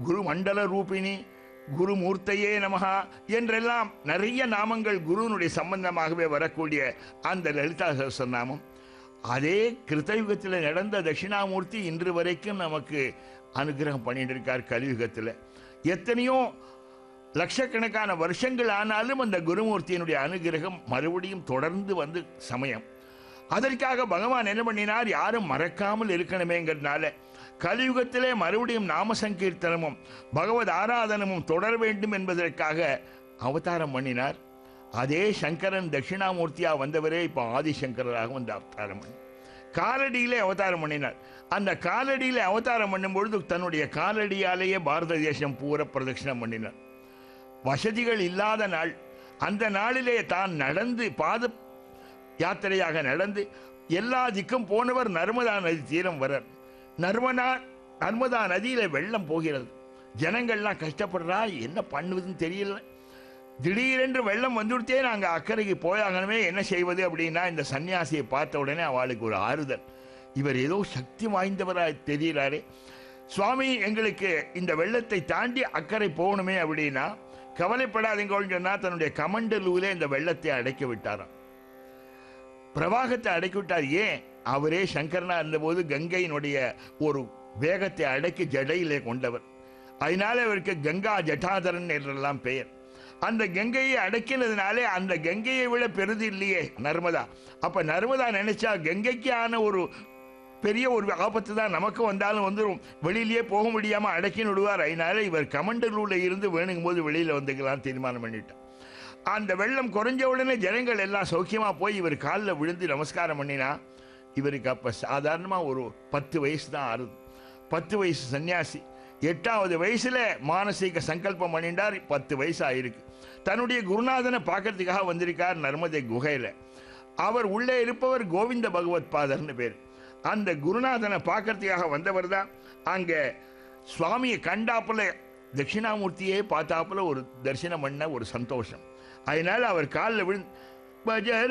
குரு மண்டல ரூபிணி குரு மூர்த்தையே நமஹா என்றெல்லாம் நிறைய நாமங்கள் குருவினுடைய சம்பந்தமாகவே வரக்கூடிய அந்த லலிதா சகஸ்ரநாமம் அதே கிருத்தயுகத்தில் நடந்த தட்சிணாமூர்த்தி இன்று வரைக்கும் நமக்கு அனுகிரகம் பண்ணிட்டு இருக்கார் கலியுகத்தில் எத்தனையோ லட்சக்கணக்கான வருஷங்கள் ஆனாலும் அந்த குருமூர்த்தியினுடைய அனுகிரகம் மறுபடியும் தொடர்ந்து வந்து சமயம் அதற்காக பகவான் என்ன பண்ணினார் யாரும் மறக்காமல் இருக்கணுமேங்கிறதுனால கலியுகத்திலே மறுபடியும் நாம சங்கீர்த்தனமும் பகவத் ஆராதனமும் தொடர வேண்டும் என்பதற்காக அவதாரம் பண்ணினார் அதே சங்கரன் தட்சிணாமூர்த்தியா வந்தவரே இப்போ ஆதிசங்கராக வந்து அவதாரம் பண்ணி காலடியிலே அவதாரம் பண்ணினார் அந்த காலடியிலே அவதாரம் பண்ணும் பொழுது தன்னுடைய காலடியாலேயே பாரத தேசம் பூர பிரதட்சிணம் பண்ணினார் வசதிகள் இல்லாத நாள் அந்த நாளிலே தான் நடந்து பாத யாத்திரையாக நடந்து எல்லா திக்கும் போனவர் நர்மதா நதி தீரம் வரார் நர்மதா நர்மதா நதியில வெள்ளம் போகிறது ஜனங்கள்லாம் கஷ்டப்படுறா என்ன பண்ணுவதுன்னு தெரியல திடீரென்று வெள்ளம் வந்துவிட்டே நாங்கள் அக்கறைக்கு போயாகணுமே என்ன செய்வது அப்படின்னா இந்த சன்னியாசியை பார்த்த உடனே அவளுக்கு ஒரு ஆறுதல் இவர் ஏதோ சக்தி வாய்ந்தவராக தெரிகிறாரே சுவாமி எங்களுக்கு இந்த வெள்ளத்தை தாண்டி அக்கறை போகணுமே அப்படின்னா கவலைப்படாதீங்கன்னு சொன்னா தன்னுடைய கமண்டலூல இந்த வெள்ளத்தை அடைக்க விட்டாராம் பிரவாகத்தை அடக்கி விட்டார் ஏன் அவரே சங்கரனா இருந்தபோது கங்கையினுடைய ஒரு வேகத்தை அடக்கி ஜடையிலே கொண்டவர் அதனால அவருக்கு கங்கா ஜட்டாதரன் என்றெல்லாம் பெயர் அந்த கங்கையை அடக்கினதுனாலே அந்த கங்கையை விட பெரிது இல்லையே நர்மதா அப்ப நர்மதா நினைச்சா கங்கைக்கு ஆன ஒரு பெரிய ஒரு ஆபத்து தான் நமக்கு வந்தாலும் வந்துடும் வெளியிலேயே போக முடியாம அடக்கி விடுவார் அதனால இவர் கமண்டலூர்ல இருந்து வேணுங்கும் போது வெளியில வந்துக்கலாம் தீர்மானம் பண்ணிட்டார் அந்த வெள்ளம் குறைஞ்ச உடனே ஜனங்கள் எல்லாம் சௌக்கியமா போய் இவர் காலில் விழுந்து நமஸ்காரம் பண்ணினா இவருக்கு அப்ப சாதாரணமா ஒரு பத்து வயசு தான் ஆறுது பத்து வயசு சன்னியாசி எட்டாவது வயசுல மானசீக சங்கல்பம் பண்ணிட்டார் பத்து வயசு ஆயிருக்கு தன்னுடைய குருநாதனை பார்க்கறதுக்காக வந்திருக்கார் நர்மதை குகையில அவர் உள்ளே இருப்பவர் கோவிந்த பகவத் பாதர்னு பேர் அந்த குருநாதனை பார்க்கறதுக்காக வந்தவர் தான் அங்க சுவாமியை கண்டாப்புல தட்சிணாமூர்த்தியே பார்த்தாப்புல ஒரு தரிசனம் பண்ண ஒரு சந்தோஷம் அதனால அவர் காலில் விழுந்து பஜர